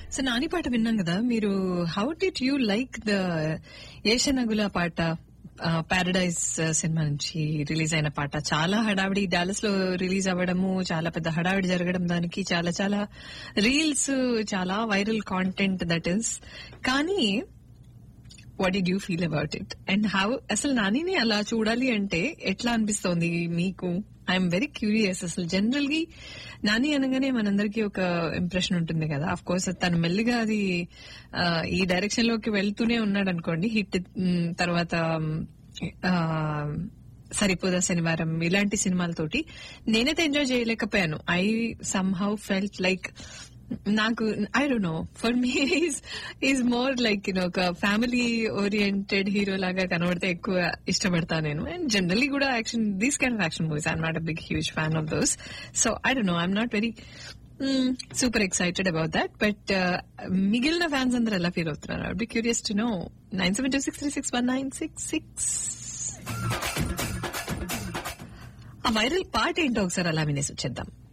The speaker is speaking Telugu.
సో నాని పాట విన్నాం కదా మీరు how did you like the ఏషనగుల పాట పారడైజ్ సినిమా నుంచి రిలీజ్ అయిన పాట చాలా హడావిడి డాలస్ లో రిలీజ్ అవ్వడము చాలా పెద్ద హడావిడి జరగడం దానికి చాలా చాలా రీల్స్ చాలా వైరల్ కాంటెంట్ దట్ ఈస్ కానీ what did you feel about it and how అసలు నానిని అలా చూడాలి అంటే ఎట్లా అనిపిస్తోంది మీకు ఐఎమ్ వెరీ క్యూరియస్ అసలు జనరల్ గా నాని అనగానే మనందరికీ ఒక ఇంప్రెషన్ ఉంటుంది కదా అఫ్ కోర్స్ తను మెల్లిగా అది ఆ, ఈ డైరెక్షన్ లోకి వెళ్తూనే ఉన్నాడు అనుకోండి హిట్ మ్, తర్వాత ఆ, సరిపోదా శనివారం ఇలాంటి సినిమాలతోటి నేనైతే ఎంజాయ్ చేయలేకపోయాను I somehow felt like నాకు I don't know for me is is more like you know ఒక ఫ్యామిలీ ఓరియంటెడ్ హీరో లాగా కనబడితే ఎక్కువ ఇష్టపడతా నేను అండ్ జనరలీ కూడా action these kind of action movies I'm not a big huge fan of those so I don't know I'm not very super excited about that but మిగిలిన ఫ్యాన్స్ అందరూ ఎలా ఫీల్ అవుతున్నారు I be curious to know nine seven two six three six one nine six six ఆ వైరల్ పాట ఏంటో ఒకసారి అలా వినేసి వచ్చేద్దాం